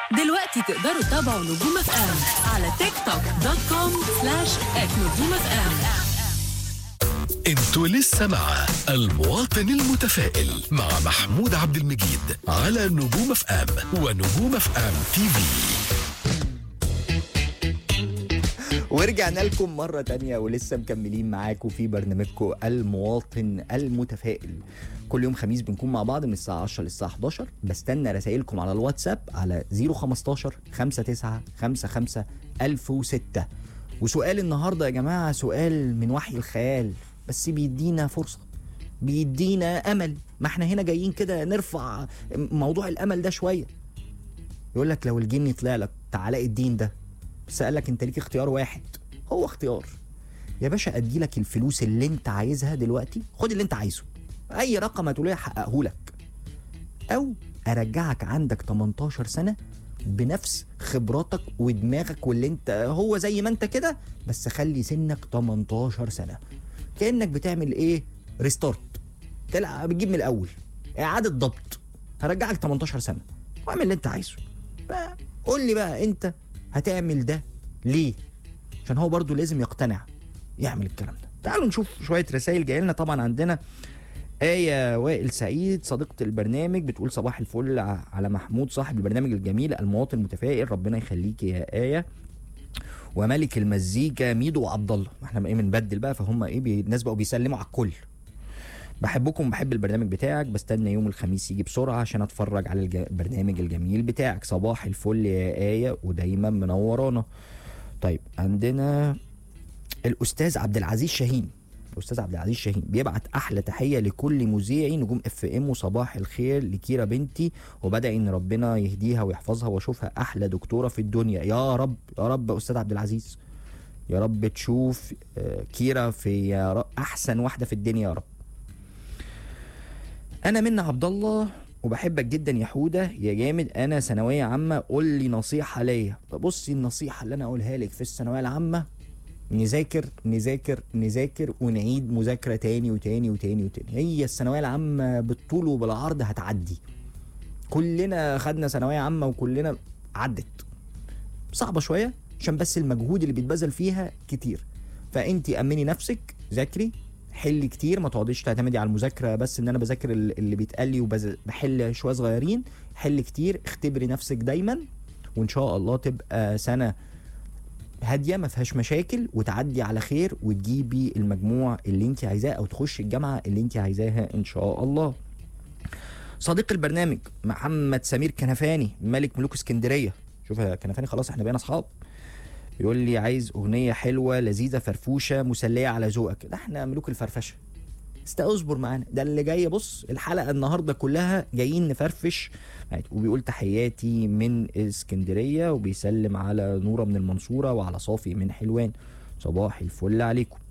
دلوقتي تقدروا تتابعوا نجوم اف ام على تيك توك دوت كوم سلاش نجوم اف ام انتوا لسه مع المواطن المتفائل مع محمود عبد المجيد على نجوم اف ام ونجوم اف ام تي في ورجعنا لكم مرة تانية ولسه مكملين معاكم في برنامجكم المواطن المتفائل كل يوم خميس بنكون مع بعض من الساعة 10 للساعة 11 بستنى رسائلكم على الواتساب على 015 59 55 1006 وسؤال النهاردة يا جماعة سؤال من وحي الخيال بس بيدينا فرصة بيدينا أمل ما احنا هنا جايين كده نرفع موضوع الأمل ده شوية يقول لك لو الجني طلع لك تعالى الدين ده بس قال لك انت ليك اختيار واحد هو اختيار يا باشا ادي لك الفلوس اللي انت عايزها دلوقتي خد اللي انت عايزه اي رقم هتقوله احققه لك او ارجعك عندك 18 سنه بنفس خبراتك ودماغك واللي انت هو زي ما انت كده بس خلي سنك 18 سنه كانك بتعمل ايه ريستارت تلعب بتجيب من الاول اعاده ضبط هرجعك 18 سنه واعمل اللي انت عايزه بقى قول لي بقى انت هتعمل ده ليه عشان هو برضو لازم يقتنع يعمل الكلام ده تعالوا نشوف شويه رسائل جايه لنا طبعا عندنا آية وائل سعيد صديقة البرنامج بتقول صباح الفل ع- على محمود صاحب البرنامج الجميل المواطن المتفائل ربنا يخليك يا آية وملك المزيكا ميدو وعبد الله ما احنا ايه بنبدل بقى فهم ايه بي... الناس بقوا بيسلموا على الكل بحبكم وبحب البرنامج بتاعك بستنى يوم الخميس يجي بسرعة عشان اتفرج على الج... البرنامج الجميل بتاعك صباح الفل يا آية ودايما منورانا طيب عندنا الأستاذ عبد العزيز شاهين الأستاذ عبد العزيز شاهين بيبعت أحلى تحية لكل مذيعي نجوم اف ام وصباح الخير لكيرا بنتي وبدأ إن ربنا يهديها ويحفظها وأشوفها أحلى دكتورة في الدنيا يا رب يا رب يا أستاذ عبد العزيز يا رب تشوف آه، كيرا في يا رب أحسن واحدة في الدنيا يا رب انا منى عبد الله وبحبك جدا يا حوده يا جامد انا ثانويه عامه قول لي نصيحه ليا بصي النصيحه اللي انا اقولها لك في الثانويه العامه نذاكر نذاكر نذاكر ونعيد مذاكره تاني وتاني وتاني وتاني هي الثانويه العامه بالطول وبالعرض هتعدي كلنا خدنا ثانويه عامه وكلنا عدت صعبه شويه عشان بس المجهود اللي بيتبذل فيها كتير فانت امني نفسك ذاكري حل كتير ما تقعديش تعتمدي على المذاكره بس ان انا بذاكر ال- اللي بيتقال لي وبحل شويه صغيرين حل كتير اختبري نفسك دايما وان شاء الله تبقى سنه هاديه ما فيهاش مشاكل وتعدي على خير وتجيبي المجموع اللي انت عايزاه او تخشي الجامعه اللي انت عايزاها ان شاء الله صديق البرنامج محمد سمير كنفاني ملك ملوك اسكندريه شوف يا كنفاني خلاص احنا بقينا اصحاب يقول لي عايز اغنيه حلوه لذيذه فرفوشه مسليه على ذوقك ده احنا ملوك الفرفشه است اصبر معانا ده اللي جاي بص الحلقه النهارده كلها جايين نفرفش معاك. وبيقول تحياتي من اسكندريه وبيسلم على نوره من المنصوره وعلى صافي من حلوان صباح الفل عليكم